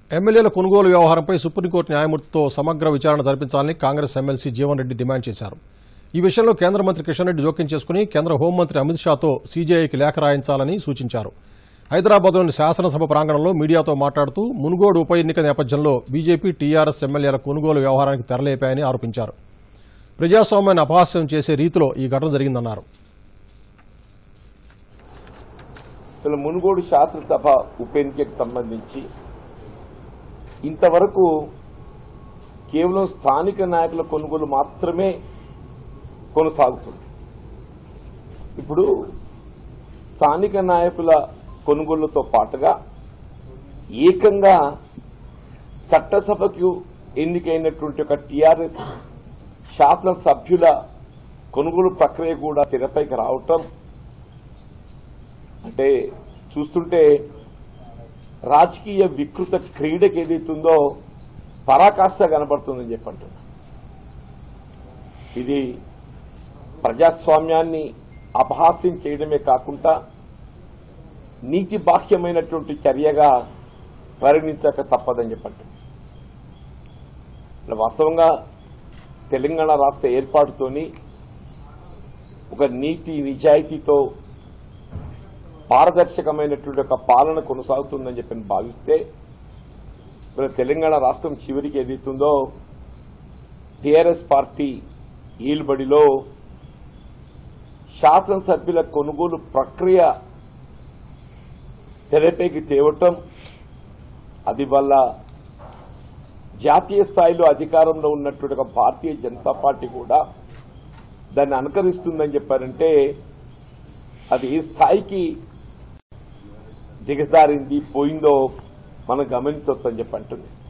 ఎమ్మెల్యేల కొనుగోలు వ్యవహారంపై సుప్రీంకోర్టు న్యాయమూర్తితో సమగ్ర విచారణ జరిపించాలని Congress MLC Jeevan Reddy demand చేశారు ఈ విషయంలో కేంద్ర మంత్రి కిషన్ రెడ్డి జోక్యం చేసుకుని కేంద్ర హోంమంత్రి అమిత్ షాతో సీజేఐకి లేఖ రాయించాలని సూచించారు హైదరాబాద్లోని శాసనసభ ప్రాంగణంలో మీడియాతో మాట్లాడుతూ మునుగోడు ఉప ఎన్నిక నేపథ్యంలో బీజేపీ టీఆర్ఎస్ ఎమ్మెల్యేల కొనుగోలు వ్యవహారానికి తెరలేపాయని ఆరోపించారు ప్రజాస్వామ్యాన్ని అపహాస్యం చేసే రీతిలో ఈ ఘటన జరిగిందన్నారు అసలు మునుగోడు శాసనసభ ఉప ఎన్నికకు సంబంధించి ఇంతవరకు కేవలం స్థానిక నాయకుల కొనుగోలు మాత్రమే కొనసాగుతుంది ఇప్పుడు స్థానిక నాయకుల కొనుగోళ్లతో పాటుగా ఏకంగా చట్టసభకు ఎన్నికైనటువంటి ఒక టీఆర్ఎస్ శాసనసభ్యుల కొనుగోలు ప్రక్రియ కూడా తెరపైకి రావటం అంటే చూస్తుంటే రాజకీయ వికృత క్రీడకి ఏదైతుందో పరాకాష్ట కనబడుతుందని చెప్పంటున్నా ఇది ప్రజాస్వామ్యాన్ని అపహాస్యం చేయడమే కాకుండా నీతి బాహ్యమైనటువంటి చర్యగా పరిగణించక తప్పదని చెప్పండి వాస్తవంగా తెలంగాణ రాష్ట్ర ఏర్పాటుతోని ఒక నీతి నిజాయితీతో పారదర్శకమైనటువంటి ఒక పాలన కొనసాగుతుందని చెప్పి భావిస్తే మన తెలంగాణ రాష్ట్రం చివరికి ఏదైతుందో టీఆర్ఎస్ పార్టీ ఈల్బడిలో శాసనసభ్యుల కొనుగోలు ప్రక్రియ తెరపైకి తేవటం అది వల్ల జాతీయ స్థాయిలో అధికారంలో ఉన్నటువంటి ఒక భారతీయ జనతా పార్టీ కూడా దాన్ని అనుకరిస్తుందని చెప్పారంటే అది ఏ స్థాయికి దిగజారింది పోయిందో మనం గమనించవచ్చని చెప్పి అంటుంది